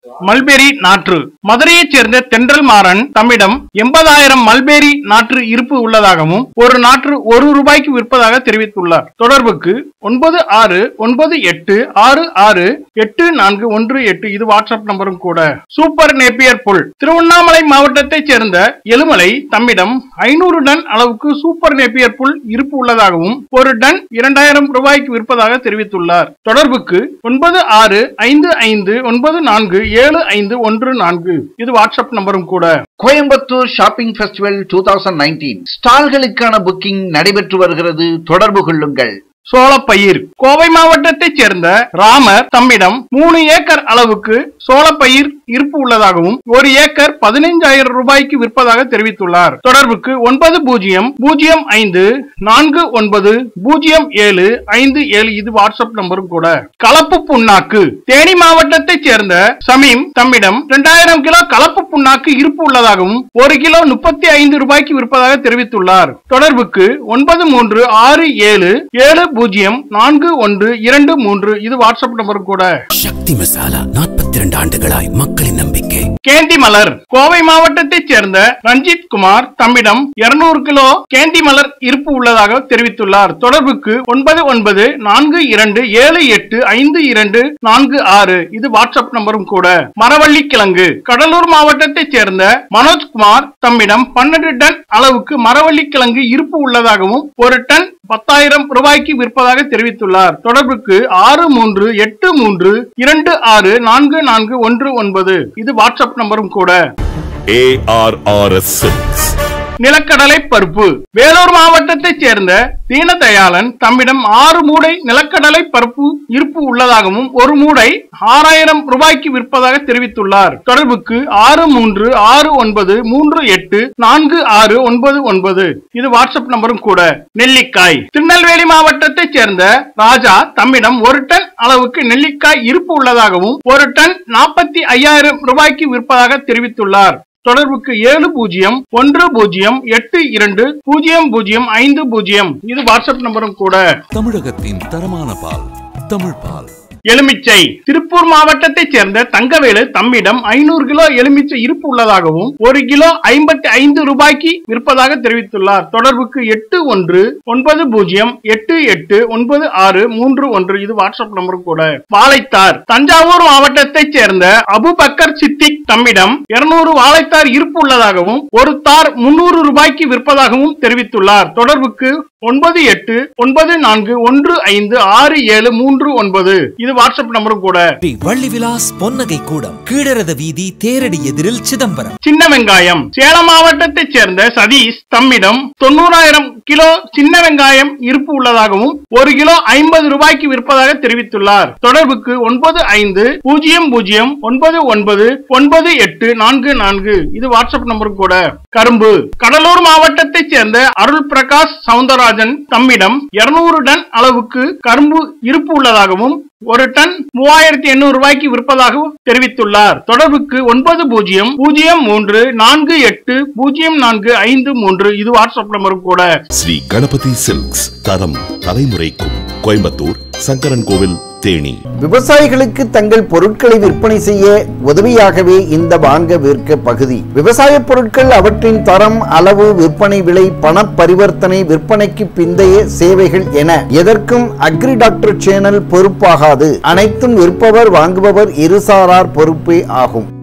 Mulberry நாற்று மதுரையைச் சேர்ந்த தென்றல் மாறன் தம்மிடம் எண்பதாயிரம் மல்பெரி நாற்று இருப்பு உள்ளதாகவும் ஒரு நாற்று ஒரு ரூபாய்க்கு விற்பதாக தெரிவித்துள்ளார் தொடர்புக்கு ஒன்பது ஆறு ஒன்பது எட்டு ஆறு ஆறு எட்டு நான்கு ஒன்று எட்டு இது வாட்ஸ்அப் நம்பரும் கூட சூப்பர் நேப்பியர் புல் திருவண்ணாமலை மாவட்டத்தைச் சேர்ந்த எலுமலை தம்மிடம் ஐநூறு டன் அளவுக்கு சூப்பர் நேப்பியர் புல் இருப்பு உள்ளதாகவும் ஒரு டன் இரண்டாயிரம் ரூபாய்க்கு விற்பதாக தெரிவித்துள்ளார் தொடர்புக்கு ஒன்பது ஆறு ஐந்து ஐந்து ஒன்பது நான்கு ஏழு ஐந்து ஒன்று நான்கு இது வாட்ஸ்அப் நம்பரும் கூட Coimbatore shopping festival two thousand nineteen ஸ்டால்களுக்கான புக்கிங் நடைபெற்று வருகிறது தொடர்பு கொள்ளுங்கள் சோளப்பயிர் கோவை மாவட்டத்தைச் சேர்ந்த ராமர் தம்மிடம் மூணு ஏக்கர் அளவுக்கு சோளப்பயிர் இருப்பு உள்ளதாகவும் ஒரு ஏக்கர் பதினைஞ்சாயிரம் ரூபாய்க்கு விற்பதாக தெரிவித்துள்ளார் தொடர்புக்கு ஒன்பது பூஜ்ஜியம் பூஜ்ஜியம் ஐந்து நான்கு ஒன்பது பூஜ்ஜியம் ஏழு ஐந்து ஏழு இது வாட்ஸ்அப் நம்பரும் கூட கலப்பு புண்ணாக்கு தேனி மாவட்டத்தைச் சேர்ந்த சமீம் தம்மிடம் இரண்டாயிரம் கிலோ கலப்பு புண்ணாக்கு இருப்பு உள்ளதாகவும் ஒரு கிலோ முப்பத்தி ஐந்து ரூபாய்க்கு விற்பதாக தெரிவித்துள்ளார் தொடர்புக்கு ஒன்பது மூன்று ஆறு ஏழு ஏழு பூஜ்ஜியம் நான்கு ஒன்று இரண்டு மூன்று இது வாட்ஸ்அப் நம்பரும் கூட சக்தி மசாலா நாற்பத்தி இரண்டு ஆண்டுகளாய் மக்களின் நம்பிக்கை கேண்டி மலர் கோவை மாவட்டத்தைச் சேர்ந்த ரஞ்சித் குமார் தம்மிடம் 200 கிலோ கேண்டி மலர் இருப்பு உள்ளதாக தெரிவித்துள்ளார் தொடர்புக்கு ஒன்பது ஒன்பது நான்கு இரண்டு ஏழு எட்டு ஐந்து இரண்டு நான்கு ஆறு இது வாட்ஸ்அப் நம்பரும் கூட மரவள்ளி கிழங்கு கடலூர் மாவட்டத்தைச் சேர்ந்த மனோஜ்குமார் தம்மிடம் பன்னெண்டு டன் அளவுக்கு மரவள்ளி கிழங்கு இருப்பு உள்ளதாகவும் ஒரு டன் பத்தாயிரம் ரூபாய்க்கு விற்பதாக தெரிவித்துள்ளார் தொடர்புக்கு ஆறு மூன்று எட்டு மூன்று இரண்டு ஆறு நான்கு நான்கு ஒன்று ஒன்பது இது வாட்ஸ்அப் நம்பரும் கூட ARRS Silks. நிலக்கடலை பருப்பு வேலூர் மாவட்டத்தைச் சேர்ந்த தீனதயாளன் தம்மிடம் ஆறு மூடை நிலக்கடலை பருப்பு இருப்பு உள்ளதாகவும் ஒரு மூடை ஆறாயிரம் ரூபாய்க்கு விற்பதாக தெரிவித்துள்ளார் தொடர்புக்கு ஆறு மூன்று ஆறு ஒன்பது மூன்று எட்டு நான்கு ஆறு ஒன்பது ஒன்பது இது வாட்ஸ்அப் நம்பரும் கூட நெல்லிக்காய் திருநெல்வேலி மாவட்டத்தைச் சேர்ந்த ராஜா தம்மிடம் ஒரு டன் அளவுக்கு நெல்லிக்காய் இருப்பு உள்ளதாகவும் ஒரு டன் நாற்பத்தி ஐயாயிரம் ரூபாய்க்கு விற்பதாக தெரிவித்துள்ளார் தொடர்புக்கு ஏழு பூஜ்ஜியம் ஒன்று பூஜ்ஜியம் எட்டு இரண்டு பூஜ்ஜியம் பூஜ்ஜியம் ஐந்து பூஜ்ஜியம் இது வாட்ஸ்அப் நம்பரும் கூட தமிழகத்தின் தரமான பால் தமிழ் பால் எலுமிச்சை திருப்பூர் மாவட்டத்தைச் சேர்ந்த தங்கவேலு தம்மிடம் ஐநூறு கிலோ எலுமிச்சை இருப்பு உள்ளதாகவும் ஒரு கிலோ ஐம்பத்தி ஐந்து ரூபாய்க்கு விற்பதாக தெரிவித்துள்ளார் தொடர்புக்கு எட்டு ஒன்று ஒன்பது பூஜ்ஜியம் எட்டு எட்டு ஒன்பது ஆறு மூன்று ஒன்று இது வாட்ஸ்அப் நம்பர் கூட வாழைத்தார் தஞ்சாவூர் மாவட்டத்தைச் சேர்ந்த அபுபக்கர் சித்திக் தம்மிடம் இருநூறு வாழைத்தார் இருப்பு உள்ளதாகவும் ஒரு தார் முன்னூறு ரூபாய்க்கு விற்பதாகவும் தெரிவித்துள்ளார் தொடர்புக்கு ஒன்பது எட்டு ஒன்பது நான்கு ஒன்று ஐந்து ஆறு ஏழு மூன்று ஒன்பது இது வாட்ஸ்அப் நம்பரும் கூட ஸ்ரீ வள்ளி விலாஸ் பொன்னகை கூடம் கீழரத வீதி தேரடி எதிரில் சிதம்பரம் சின்ன வெங்காயம் சேலம் மாவட்டத்தைச் சேர்ந்த சதீஷ் தம்மிடம் தொண்ணூறாயிரம் கிலோ சின்ன வெங்காயம் இருப்பு உள்ளதாகவும் ஒரு கிலோ ஐம்பது ரூபாய்க்கு விற்பதாக தெரிவித்துள்ளார் தொடர்புக்கு ஒன்பது ஐந்து பூஜ்ஜியம் பூஜ்ஜியம் ஒன்பது ஒன்பது ஒன்பது எட்டு நான்கு நான்கு இது வாட்ஸ்அப் நம்பரும் கூட கரும்பு கடலூர் மாவட்டத்தைச் சேர்ந்த அருள் பிரகாஷ் சவுந்தரராஜன் தம்மிடம் 200 டன் அளவுக்கு கரும்பு இருப்பு உள்ளதாகவும் ஒரு டன் மூவாயிரத்தி எண்ணூறு ரூபாய்க்கு விற்பதாகவும் தெரிவித்துள்ளார் தொடர்புக்கு ஒன்பது பூஜ்ஜியம் பூஜ்ஜியம் மூன்று நான்கு எட்டு பூஜ்ஜியம் நான்கு ஐந்து மூன்று இது வாட்ஸ்அப் நம்பரும் கூட ஸ்ரீ கணபதி சில்க்ஸ் தரம் தலைமுறைக்கும் கோயம்புத்தூர் சங்கரன் கோவில் தேனி விவசாயிகளுக்கு தங்கள் பொருட்களை விற்பனை செய்ய உதவியாகவே இந்த வாங்க விற்க பகுதி விவசாய பொருட்கள் அவற்றின் தரம் அளவு விற்பனை விலை பண பரிவர்த்தனை விற்பனைக்கு பிந்தைய சேவைகள் என எதற்கும் அக்ரி டாக்டர் சேனல் பொறுப்பாகாது அனைத்தும் விற்பவர் வாங்குபவர் இருசாரார் பொறுப்பே ஆகும்